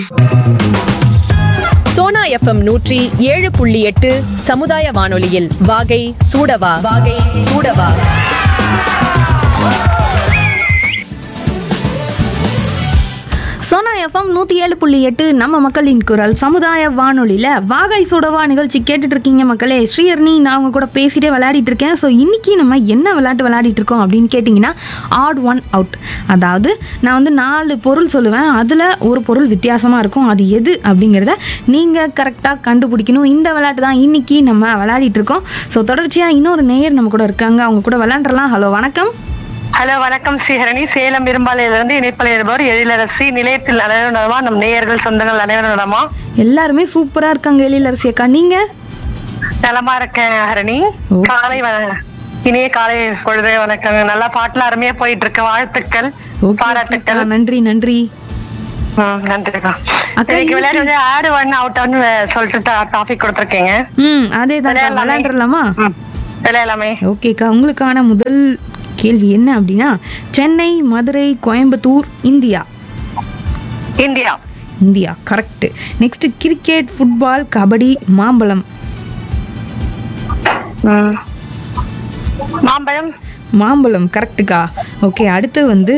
Sona FM நூற்றி ஏழு புள்ளி எட்டு சமுதாய வானொலியில் வாகை சூடவா வாகை சூடவா சோனா எஃப்எம் நூற்றி ஏழு புள்ளி எட்டு நம்ம மக்களின் குரல் சமுதாய வானொலியில் வாகை சுடவா நிகழ்ச்சி கேட்டுட்டு இருக்கீங்க மக்களே ஸ்ரீஹர்னி நான் அவங்க கூட பேசிட்டே விளையாடிட்டு இருக்கேன் ஸோ இன்னைக்கு நம்ம என்ன விளையாட்டு விளையாடிட்டு இருக்கோம் அப்படின்னு கேட்டிங்கன்னா ஆட் ஒன் அவுட் அதாவது நான் வந்து நாலு பொருள் சொல்லுவேன் அதில் ஒரு பொருள் வித்தியாசமாக இருக்கும் அது எது அப்படிங்கிறத நீங்கள் கரெக்டாக கண்டுபிடிக்கணும் இந்த விளையாட்டு தான் இன்னைக்கு நம்ம விளையாடிட்டு இருக்கோம் ஸோ தொடர்ச்சியாக இன்னொரு நேயர் நம்ம கூட இருக்காங்க அவங்க கூட விளையாண்டுறலாம் ஹலோ வணக்கம் ஹலோ வணக்கம் ஸ்ரீஹரணி சேலம் இரும்பாலையிலிருந்து இணைப்பில் இருப்பவர் எழிலரசி நிலையத்தில் அனைவரும் நலமா நம் நேயர்கள் சொந்தங்கள் அனைவரும் நலமா எல்லாருமே சூப்பராக இருக்காங்க எழிலரசி அக்கா நீங்கள் நலமா இருக்கேன் ஹரணி Okay. காலை வ- இனிய காலை பொழுது வணக்கம் நல்லா பாட்டுல அருமையா போயிட்டு இருக்கு வாழ்த்துக்கள் ஓகே பாராட்டுக்கள் நன்றி நன்றி ம், நன்றிக்கா அக்கா, இன்னைக்கு விளையாட்டு வந்து ஆடு ஒன் அவுட் ஒன் சொல்லிட்டு டாபிக் கொடுத்துருக்கீங்க ம் அதே தான் விளையாடலாமே. விளையாண்டுலாமா ம், விளையாடலாமே ஓகேக்கா உங்களுக்கான முதல் கேள்வி என்ன அப்படின்னா Chennai Madurai Coimbatore India India India correct next cricket football kabaddi மாம்பழம் ம். மாம்பழம் மாம்பழம் கரெக்டுக்கா ஓகே அடுத்து வந்து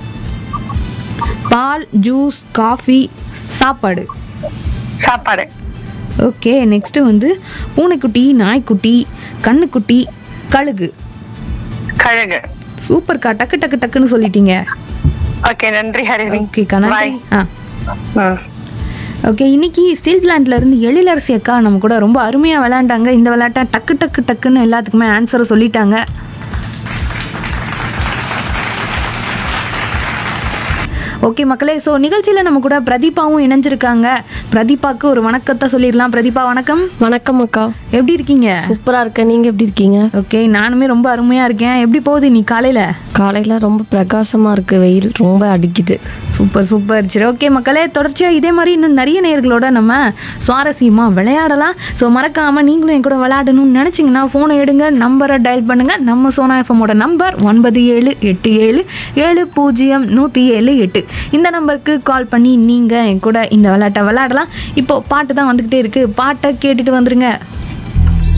பால் ஜூஸ் காஃபி சாப்பாடு சாப்பாடு ஓகே நெக்ஸ்ட் வந்து பூனைக்குட்டி நாய்க்குட்டி கண்ணுக்குட்டி கழுகு கழுகு சூப்பர்க்கா டக்கு டக்கு டக்குன்னு சொல்லிட்டீங்க ஓகே நன்றி ஹரிணி ஓகேக்கா நன்றி Bye. ஆ ம். ஓகே இன்னைக்கு ஸ்டீல் பிளான்ட்ல இருந்து எழிலரசி அக்கா நம்ம கூட ரொம்ப அருமையா விளையாண்டாங்க இந்த விளையாட்டை டக்கு டக்கு டக்குன்னு எல்லாத்துக்குமே ஆன்சரை சொல்லிட்டாங்க ஓகே மக்களே ஸோ நிகழ்ச்சியில் நம்ம கூட பிரதீபாவும் இணைஞ்சிருக்காங்க பிரதீபாக்கு ஒரு வணக்கத்தை சொல்லிடலாம் பிரதீபா வணக்கம் வணக்கம் அக்கா எப்படி இருக்கீங்க சூப்பரா இருக்கேன் நீங்க எப்படி இருக்கீங்க ஓகே நானுமே ரொம்ப அருமையா இருக்கேன் எப்படி போகுது நீ காலையில காலையில ரொம்ப பிரகாசமா இருக்கு வெயில் ரொம்ப அடிக்குது சூப்பர் சூப்பர் சரி ஓகே மக்களே தொடர்ச்சியாக இதே மாதிரி இன்னும் நிறைய நேர்களோட நம்ம சுவாரஸ்யமாக விளையாடலாம் ஸோ மறக்காமல் நீங்களும் என் கூட விளையாடணும்னு நினச்சிங்கன்னா ஃபோனை எடுங்க நம்பரை டயல் பண்ணுங்கள் நம்ம சோனா எஃப்எம்மோட நம்பர் ஒன்பது ஏழு எட்டு ஏழு ஏழு பூஜ்ஜியம் நூற்றி ஏழு எட்டு இந்த நம்பருக்கு கால் பண்ணி நீங்கள் என் கூட இந்த விளையாட்டை விளையாடலாம் இப்போ பாட்டு தான் வந்துக்கிட்டே இருக்குது பாட்டை கேட்டுட்டு வந்துருங்க